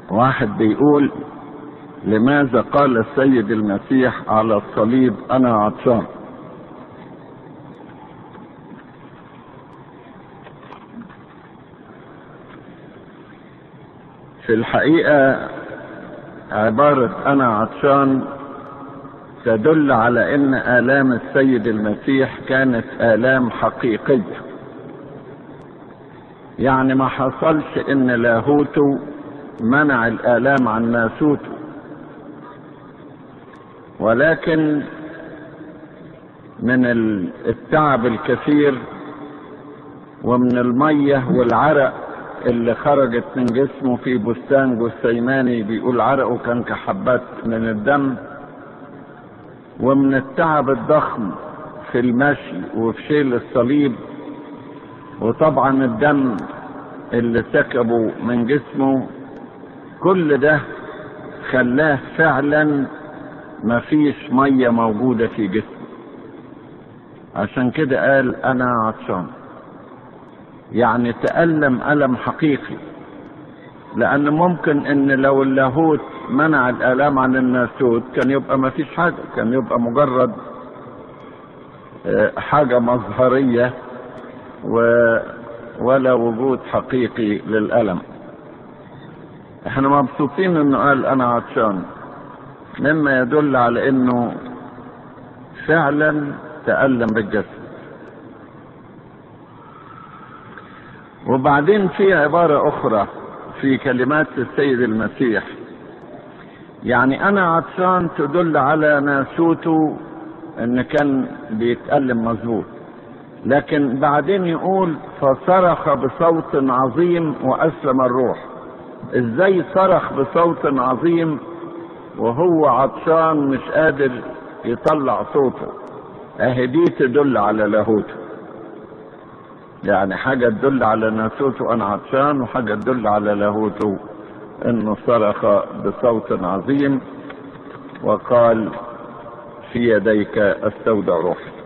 واحد بيقول لماذا قال السيد المسيح على الصليب انا عطشان في الحقيقة عبارة انا عطشان تدل على ان الام السيد المسيح كانت الام حقيقية يعني ما حصلش ان لاهوته منع الالام عن ناسوته ولكن من التعب الكثير ومن المية والعرق اللي خرجت من جسمه في بستان جثيماني بيقول عرقه كان كحبات من الدم ومن التعب الضخم في المشي وفي شيل الصليب وطبعا الدم اللي سكبه من جسمه كل ده خلاه فعلا مفيش ميه موجوده في جسمه عشان كده قال انا عطشان يعني تألم ألم حقيقي لأن ممكن إن لو اللاهوت منع الآلام عن الناسوت كان يبقى ما فيش حاجة كان يبقى مجرد حاجة مظهرية و ولا وجود حقيقي للألم احنا مبسوطين انه قال انا عطشان مما يدل على انه فعلا تألم بالجسد وبعدين في عبارة أخرى في كلمات السيد المسيح يعني أنا عطشان تدل على ناسوته إن كان بيتألم مظبوط لكن بعدين يقول فصرخ بصوت عظيم وأسلم الروح إزاي صرخ بصوت عظيم وهو عطشان مش قادر يطلع صوته اهي دي تدل على لاهوته يعني حاجة تدل على ناسوته أنا عطشان وحاجة تدل على لاهوته إنه صرخ بصوت عظيم وقال في يديك استودع روحي